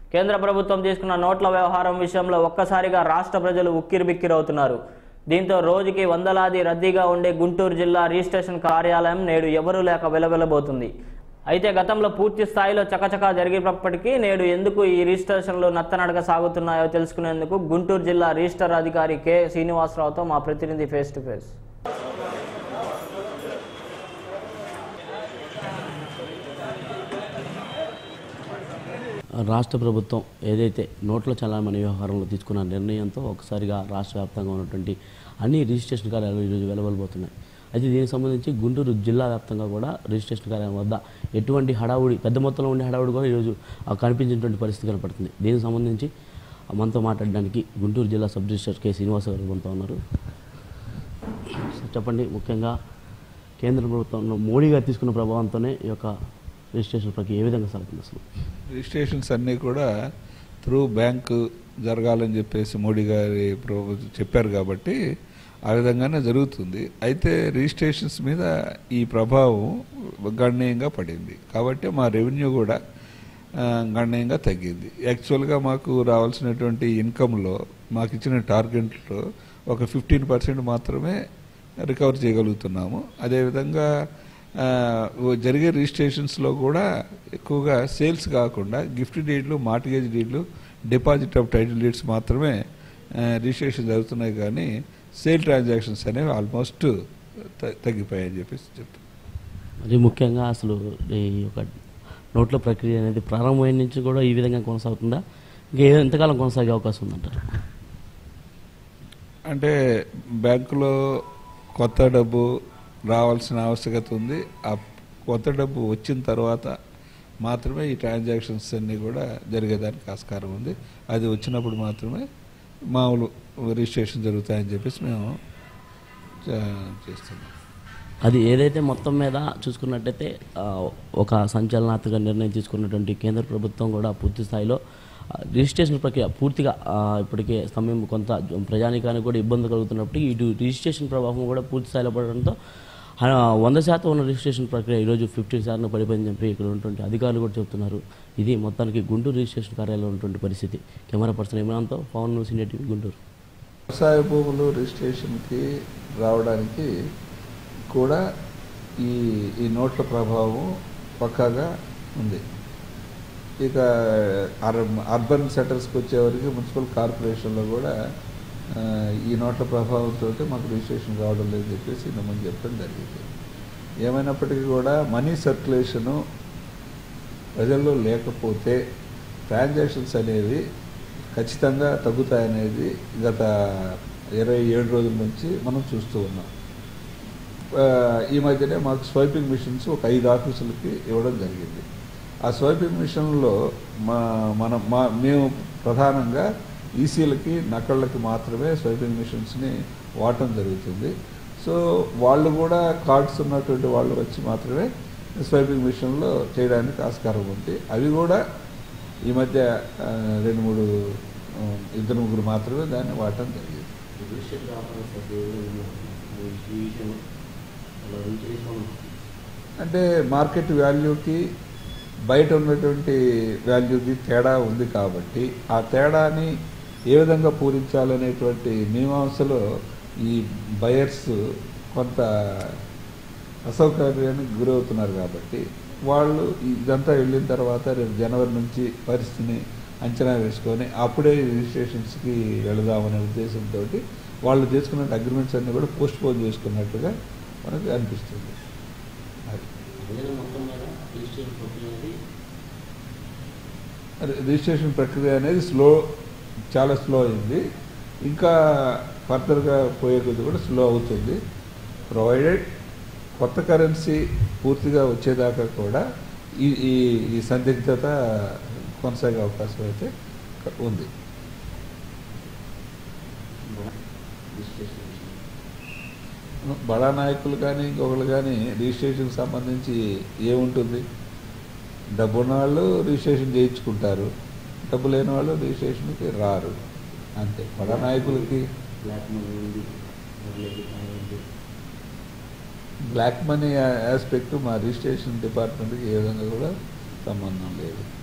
కేంద్ర ప్రభుత్వం తీసుకున్న నోట్ల వ్యవహారం విషయంలో ఒక్కసారిగా రాష్ట్ర ప్రజలు ఉక్కిరిబిక్కిరవుతున్నారు దీంతో రోజుకి వందలాది రద్దీగా ఉండే గుంటూరు జిల్లా రిజిస్ట్రేషన్ కార్యాలయం నేడు ఎవరూ లేక వెలవెలబోతుంది అయితే గతంలో పూర్తి స్థాయిలో చకచకా జరిగినప్పటికీ నేడు ఎందుకు ఈ రిజిస్ట్రేషన్లు నత్తనడక సాగుతున్నాయో తెలుసుకునేందుకు గుంటూరు జిల్లా రిజిస్టర్ అధికారి కె శ్రీనివాసరావుతో మా ప్రతినిధి ఫేస్ టు ఫేస్ రాష్ట్ర ప్రభుత్వం ఏదైతే నోట్ల చలామణి వ్యవహారంలో తీసుకున్న నిర్ణయంతో ఒకసారిగా రాష్ట్ర వ్యాప్తంగా ఉన్నటువంటి అన్ని రిజిస్ట్రేషన్ కార్యాలయాలు ఈరోజు వెలువడబోతున్నాయి అయితే దీనికి సంబంధించి గుంటూరు జిల్లా వ్యాప్తంగా కూడా రిజిస్ట్రేషన్ కార్యాలయం వద్ద ఎటువంటి హడావుడి పెద్ద మొత్తంలో ఉండే హడావుడి కూడా ఈరోజు ఆ కనిపించినటువంటి పరిస్థితి కనపడుతుంది దీనికి సంబంధించి మనతో మాట్లాడడానికి గుంటూరు జిల్లా సబ్ రిజిస్టర్ కె శ్రీనివాస గారు మనతో ఉన్నారు సార్ చెప్పండి ముఖ్యంగా కేంద్ర ప్రభుత్వంలో మోడీ గారు తీసుకున్న ప్రభావంతోనే ఈ యొక్క రిజిస్ట్రేషన్ ప్రక్రియ ఏ విధంగా సాగుతుంది అసలు రిజిస్ట్రేషన్స్ అన్నీ కూడా త్రూ బ్యాంకు జరగాలని చెప్పేసి మోడీ గారి ప్రభు చెప్పారు కాబట్టి ఆ విధంగానే జరుగుతుంది అయితే రిజిస్ట్రేషన్స్ మీద ఈ ప్రభావం గణనీయంగా పడింది కాబట్టి మా రెవెన్యూ కూడా ఆ, గణనీయంగా తగ్గింది యాక్చువల్గా మాకు రావాల్సినటువంటి ఇన్కంలో మాకు ఇచ్చిన టార్గెట్లో ఒక ఫిఫ్టీన్ పర్సెంట్ మాత్రమే రికవర్ చేయగలుగుతున్నాము అదేవిధంగా ఆ, ఓ జరిగే రిజిస్ట్రేషన్స్లో కూడా ఎక్కువగా సేల్స్ కాకుండా గిఫ్ట్ డీడ్లు మార్టిగేజ్ డీడ్లు డిపాజిట్ ఆఫ్ టైటిల్ డీడ్స్ మాత్రమే ఆ, రిజిస్ట్రేషన్ జరుగుతున్నాయి కానీ సేల్ ట్రాన్సాక్షన్స్ అనేవి ఆల్మోస్ట్ త- తగ్గిపోయాయని చెప్పేసి చెప్తాను మరి ముఖ్యంగా అసలు ఈ యొక్క నోట్ల ప్రక్రియ అనేది ప్రారంభమైన నుంచి కూడా ఈ విధంగా కొనసాగుతుందా ఇంకా ఏ- ఎంతకాలం కొనసాగే అవకాశం ఉందంటారు అంటే బ్యాంకులో కొత్త డబ్బు రావాల్సిన ఆవశ్యకత ఉంది ఆ కొత్త డబ్బు వచ్చిన తర్వాత మాత్రమే ఈ ట్రాన్సాక్షన్స్ అన్నీ కూడా జరిగేదానికి ఆస్కారం ఉంది అది వచ్చినప్పుడు మాత్రమే మామూలు రిజిస్ట్రేషన్ జరుగుతాయని చెప్పేసి మేము చే- చేస్తున్నాం అది ఏదైతే మొత్తం మీద చూసుకున్నట్టయితే ఆ, ఒక సంచలనాత్మక నిర్ణయం తీసుకున్నటువంటి కేంద్ర ప్రభుత్వం కూడా పూర్తి స్థాయిలో ఆ, రిజిస్ట్రేషన్ ప్రక్రియ పూర్తిగా ఆ, ఇప్పటికే సమయం కొంత ప్రజానికానికి కూడా ఇబ్బంది కలుగుతున్నప్పటికీ ఇటు రిజిస్ట్రేషన్ ప్రభావం కూడా పూర్తి స్థాయిలో పడడంతో ఆ, వంద శాతం ఉన్న రిజిస్ట్రేషన్ ప్రక్రియ ఈరోజు ఫిఫ్టీ శాతం పడిపోయిందని చెప్పి ఇక్కడ ఉన్నటువంటి అధికారులు కూడా చెప్తున్నారు ఇది మొత్తానికి గుంటూరు రిజిస్ట్రేషన్ కార్యాలయంలో ఉన్నటువంటి పరిస్థితి కెమెరా పర్సన్ ఇమ్రాన్తో Pawan news India TV Guntur వ్యవసాయ భూములు రిజిస్ట్రేషన్కి రావడానికి కూడా ఈ ఈ నోట్ల ప్రభావం పక్కాగా ఉంది ఇక అర్ అర్బన్ సెటర్స్కి వచ్చేవరకు మున్సిపల్ కార్పొరేషన్లో కూడా ఆ, ఈ నోట్ల ప్రభావంతో మాకు రిజిస్ట్రేషన్ కావడం లేదని చెప్పేసి ఇంతకుముందు చెప్పడం జరిగింది ఏమైనప్పటికీ కూడా మనీ సర్క్యులేషను ప్రజల్లో లేకపోతే ట్రాన్సాక్షన్స్ అనేవి ఖచ్చితంగా తగ్గుతాయనేది గత ఇరవై ఏడు రోజుల నుంచి మనం చూస్తూ ఉన్నాం ఆ, ఈ మధ్యనే మాకు స్వైపింగ్ మిషన్స్ ఒక ఐదు ఆఫీసులకి ఇవ్వడం జరిగింది ఆ స్వైపింగ్ మిషన్లో మా మనం మా మేము ప్రధానంగా ఈసీలకి నకళ్ళకి మాత్రమే స్వైపింగ్ మిషన్స్ని వాడటం జరుగుతుంది సో వాళ్ళు కూడా కార్డ్స్ ఉన్నటువంటి వాళ్ళు వచ్చి మాత్రమే స్వైపింగ్ మిషన్లో చేయడానికి ఆస్కారం ఉంది అవి కూడా ఈ మధ్య ఆ, రెండు మూడు ఆ, ఇద్దరు ముగ్గురు మాత్రమే దాన్ని వాడటం జరిగింది అంటే మార్కెట్ వాల్యూకి బయట ఉన్నటువంటి వాల్యూకి తేడా ఉంది కాబట్టి ఆ తేడాని ఏ విధంగా పూరించాలనేటువంటి మీమాంసలో ఈ బయర్స్ కొంత అసౌకర్యానికి గురవుతున్నారు కాబట్టి వాళ్ళు ఇదంతా వెళ్ళిన తర్వాత రేపు జనవరి నుంచి పరిస్థితిని అంచనా వేసుకొని అప్పుడే రిజిస్ట్రేషన్స్కి వెళదామనే ఉద్దేశంతో వాళ్ళు చేసుకున్న అగ్రిమెంట్స్ అన్నీ కూడా పోస్ట్ పోన్ చేసుకున్నట్టుగా మనకు అనిపిస్తుంది అది రి- రిజిస్ట్రేషన్ ప్రక్రియ అనేది స్లో చాలా స్లో అయింది ఇంకా ఫర్దర్గా పోయే కొద్ది కూడా స్లో అవుతుంది ప్రొవైడెడ్ కొత్త కరెన్సీ పూర్తిగా వచ్చేదాకా కూడా ఈ ఈ ఈ సందిగ్ధత కొనసాగే అవకాశం అయితే ఉంది బడా నాయకులు కానీ ఇంకొకరు కానీ రిజిస్ట్రేషన్కి సంబంధించి ఏముంటుంది డబ్బు ఉన్న వాళ్ళు రిజిస్ట్రేషన్ చేయించుకుంటారు డబ్బు లేని వాళ్ళు రిజిస్ట్రేషన్కి రారు అంతే బడా నాయకులకి బ్లాక్ మనీ ఆస్పెక్ట్ మా రిజిస్ట్రేషన్ డిపార్ట్మెంట్కి ఏ విధంగా కూడా సంబంధం లేదు